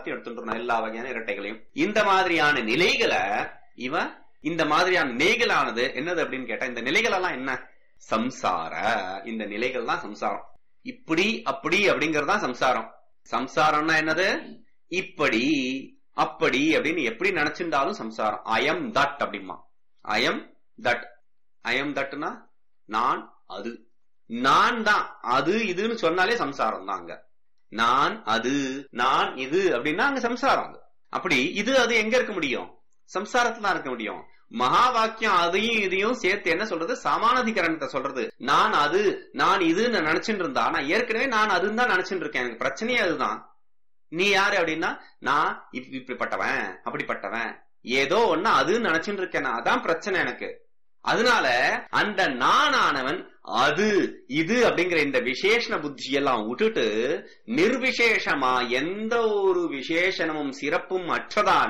எல்லாத்தையும் எடுத்துட்டு எல்லா வகையான இரட்டைகளையும் இந்த மாதிரியான நிலைகளை இவன் இந்த மாதிரியான நிலைகளானது என்னது அப்படின்னு கேட்டா இந்த நிலைகள் எல்லாம் என்ன சம்சார இந்த நிலைகள் தான் சம்சாரம் இப்படி அப்படி அப்படிங்கறது தான் சம்சாரம் சம்சாரம்னா என்னது இப்படி அப்படி அப்படின்னு எப்படி நினைச்சிருந்தாலும் சம்சாரம் அயம் தட் அப்படிமா அயம் தட் அயம் தட்னா நான் அது நான் தான் அது இதுன்னு சொன்னாலே சம்சாரம் தான் அங்க நான் அது நான் இது அப்படின்னா அங்க சம்சாரம் அது. அப்படி இது அது எங்க இருக்க முடியும் சம்சாரத்துல தான் இருக்க முடியும் மகா வாக்கியம் அதையும் இதையும் சேர்த்து என்ன சொல்றது சமானாதிகரணத்தை சொல்றது நான் அது நான் இதுன்னு நினைச்சுட்டு இருந்தா நான் ஏற்கனவே நான் அதுன்னு தான் நினைச்சுட்டு இருக்கேன் எனக்கு பிரச்சனையே அதுதான் நீ யாரு அப்படின்னா நான் இப்ப- இப்படிப்பட்டவன் அப்படிப்பட்டவன் ஏதோ ஒண்ணு அதுன்னு நினைச்சுட்டு இருக்கேன் நான். அதான் பிரச்சனை எனக்கு அதனால அந்த நானானவன் அது இது அப்படிங்கிற இந்த விசேஷண புத்தி எல்லாம் விட்டுட்டு நிர்விசேஷமா எந்த ஒரு விசேஷணமும் சிறப்பும் அற்றதான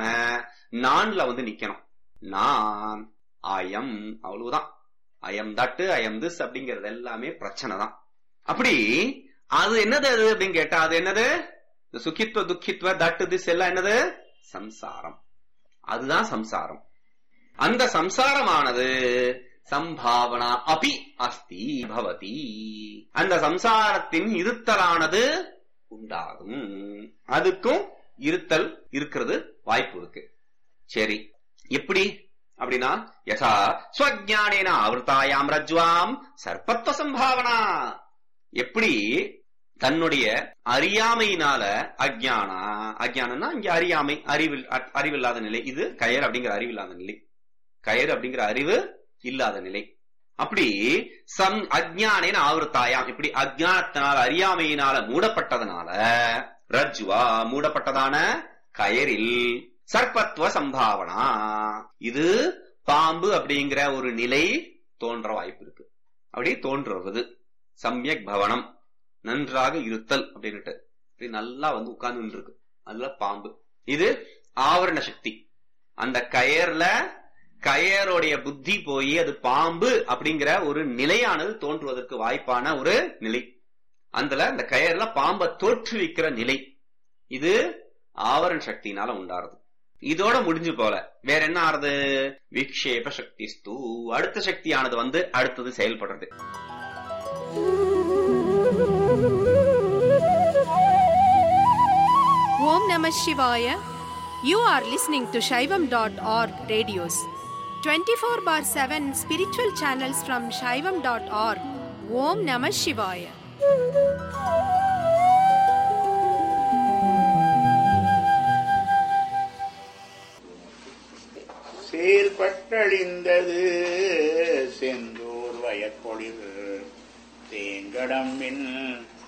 நான்ல வந்து நிக்கணும் நான் அயம் அவ்வளவுதான் அயம் தட்டு அயம் திஸ் அப்படிங்கிறது எல்லாமே பிரச்சனை தான் அப்படி அது என்னது அது அப்படின்னு கேட்டா அது என்னது இந்த சுகித்வ துக்கித்வ தட்டு திஸ் எல்லாம் என்னது சம்சாரம் அதுதான் சம்சாரம் அந்த சம்சாரமானது சம்பாவனா அபி அஸ்தி பவதி அந்த சம்சாரத்தின் இருத்தலானது உண்டாகும் அதுக்கும் இருத்தல் இருக்கிறது வாய்ப்பு இருக்கு சரி எப்படி அப்படின்னா யசா ஸ்வஜானேன ஆவர்த்தாயாம் ரஜ்வாம் சர்ப்பத்வ சம்பாவனா எப்படி தன்னுடைய அறியாமையினால அஜ்ஞானா அஜ்ஞானம்னா இங்க அறியாமை அறிவில் அ- அறிவில்லாத நிலை இது கயர் அப்படிங்கிற அறிவில்லாத நிலை கயர் அப்படிங்கிற அறிவு இல்லாத நிலை அப்படி சம் அஜ்ஞானேன ஆவர்த்தாயாம் இப்படி அஜ்ஞானத்தினால் அறியாமையினால மூடப்பட்டதனால ரஜ்வா மூடப்பட்டதான கயரில் சர்ப்பத்துவ சம்பாவனா இது பாம்பு அப்படிங்கிற ஒரு நிலை தோன்ற வாய்ப்பு இருக்கு அப்படி தோன்றுவது சம்யக் பவனம் நன்றாக இருத்தல் அப்படின்னுட்டு இப்படி நல்லா வந்து உட்கார்ந்து இருக்கு அதுல பாம்பு இது ஆவரண சக்தி அந்த கயர்ல கயருடைய புத்தி போய் அது பாம்பு அப்படிங்கிற ஒரு நிலையானது தோன்றுவதற்கு வாய்ப்பான ஒரு நிலை அதுல அந்த கயர்ல பாம்பை தோற்றுவிக்கிற நிலை இது ஆவரண சக்தியினால உண்டாருது இதோட முடிஞ்சு போல வேற என்ன ஆறுது விக்ஷேப சக்தி ஸ்தூ அடுத்த சக்தியானது வந்து அடுத்தது செயல்படுறது Om Namah Shivaya. You are listening to Shaivam.org radios. 24 bar 7 spiritual channels from Shaivam.org. Om Namah Shivaya. செயல்பட்டழிந்தது Senthur வயற்பொழில் தேங்கடம்பின்